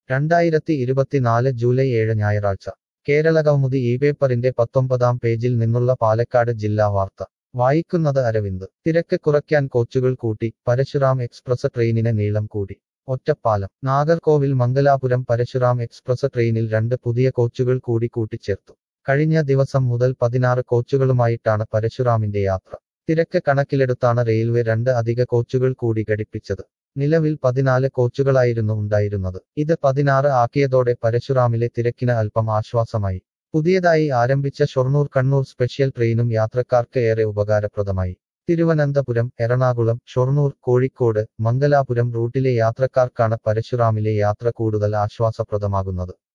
രണ്ടായിരത്തി ഇരുപത്തിനാല് ജൂലൈ ഏഴ് ഞായറാഴ്ച കേരളകൗമുദി ഈ പേപ്പറിന്റെ പത്തൊമ്പതാം പേജിൽ നിന്നുള്ള പാലക്കാട് ജില്ലാ വാർത്ത വായിക്കുന്നത് അരവിന്ദ് തിരക്ക് കുറയ്ക്കാൻ കോച്ചുകൾ കൂട്ടി പരശുറാം എക്സ്പ്രസ് ട്രെയിനിന് നീളം കൂടി ഒറ്റപ്പാലം നാഗർകോവിൽ മംഗലാപുരം പരശുറാം എക്സ്പ്രസ് ട്രെയിനിൽ രണ്ട് പുതിയ കോച്ചുകൾ കൂടി കൂട്ടിച്ചേർത്തു കഴിഞ്ഞ ദിവസം മുതൽ പതിനാറ് കോച്ചുകളുമായിട്ടാണ് പരശുറാമിന്റെ യാത്ര തിരക്ക് കണക്കിലെടുത്താണ് റെയിൽവേ രണ്ട് അധിക കോച്ചുകൾ കൂടി ഘടിപ്പിച്ചത് നിലവിൽ പതിനാല് കോച്ചുകളായിരുന്നു ഉണ്ടായിരുന്നത് ഇത് പതിനാറ് ആക്കിയതോടെ പരശുറാമിലെ തിരക്കിന് അല്പം ആശ്വാസമായി പുതിയതായി ആരംഭിച്ച ഷൊർണൂർ കണ്ണൂർ സ്പെഷ്യൽ ട്രെയിനും യാത്രക്കാർക്ക് ഏറെ ഉപകാരപ്രദമായി തിരുവനന്തപുരം എറണാകുളം ഷൊർണൂർ കോഴിക്കോട് മംഗലാപുരം റൂട്ടിലെ യാത്രക്കാർക്കാണ് പരശുറാമിലെ യാത്ര കൂടുതൽ ആശ്വാസപ്രദമാകുന്നത്